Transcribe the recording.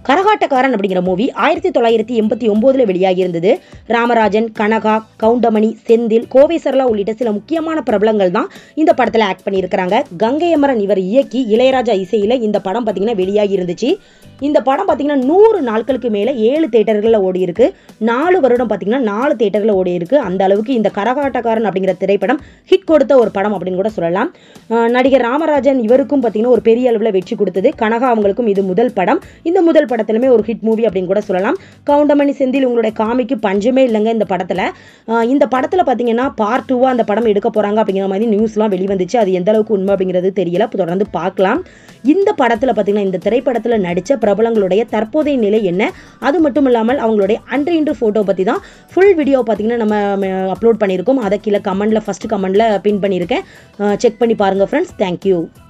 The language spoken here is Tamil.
கரகாட்டக்காரன் அப்படிங்கிற மூவி ஆயிரத்தி தொள்ளாயிரத்தி எண்பத்தி ஒம்போதில் வெளியாகி இருந்தது ராமராஜன் கனகா கவுண்டமணி செந்தில் கோவை சரளா உள்ளிட்ட சில முக்கியமான பிரபலங்கள் தான் இந்த படத்தில் ஆக்ட் பண்ணியிருக்கிறாங்க கங்கை அமரன் இவர் இயக்கி இளையராஜா இசையில் இந்த படம் பார்த்தீங்கன்னா வெளியாகி இருந்துச்சு இந்த படம் பார்த்தீங்கன்னா நூறு நாட்களுக்கு மேலே ஏழு தேட்டர்களில் ஓடி இருக்கு நாலு வருடம் பார்த்தீங்கன்னா நாலு தேட்டரில் ஓடி இருக்கு அந்த அளவுக்கு இந்த கரகாட்டக்காரன் அப்படிங்கிற திரைப்படம் ஹிட் கொடுத்த ஒரு படம் அப்படின்னு கூட சொல்லலாம் அஹ் நடிகர் ராமராஜன் இவருக்கும் பார்த்தீங்கன்னா ஒரு பெரிய அளவில் வெற்றி கொடுத்தது கனகா அவங்களுக்கும் இது முதல் படம் இந்த முதல் படத்திலுமே ஒரு ஹிட் மூவி அப்படின்னு கூட சொல்லலாம் கவுண்டமணி செந்தில் உங்களுடைய காமிக்கு பஞ்சமே இல்லைங்க இந்த படத்தில் இந்த படத்தில் பார்த்தீங்கன்னா பார்ட் டூவாக அந்த படம் எடுக்க போகிறாங்க அப்படிங்கிற மாதிரி நியூஸ்லாம் வெளிவந்துச்சு அது எந்த அளவுக்கு உண்மை அப்படிங்கிறது தெரியல இப்ப தொடர்ந்து பார்க்கலாம் இந்த படத்தில் பார்த்தீங்கன்னா இந்த திரைப்படத்தில் நடித்த பிரபலங்களுடைய தற்போதைய நிலை என்ன அது மட்டும் இல்லாமல் அவங்களுடைய அன்று இன்று ஃபோட்டோ பற்றி தான் ஃபுல் வீடியோ பார்த்தீங்கன்னா நம்ம அப்லோட் பண்ணியிருக்கோம் அதை கீழே கமெண்ட்டில் ஃபஸ்ட்டு கமெண்ட்டில் பின் பண்ணியிருக்கேன் செக் பண்ணி பாருங்கள் ஃப்ரெண்ட்ஸ் தேங்க்யூ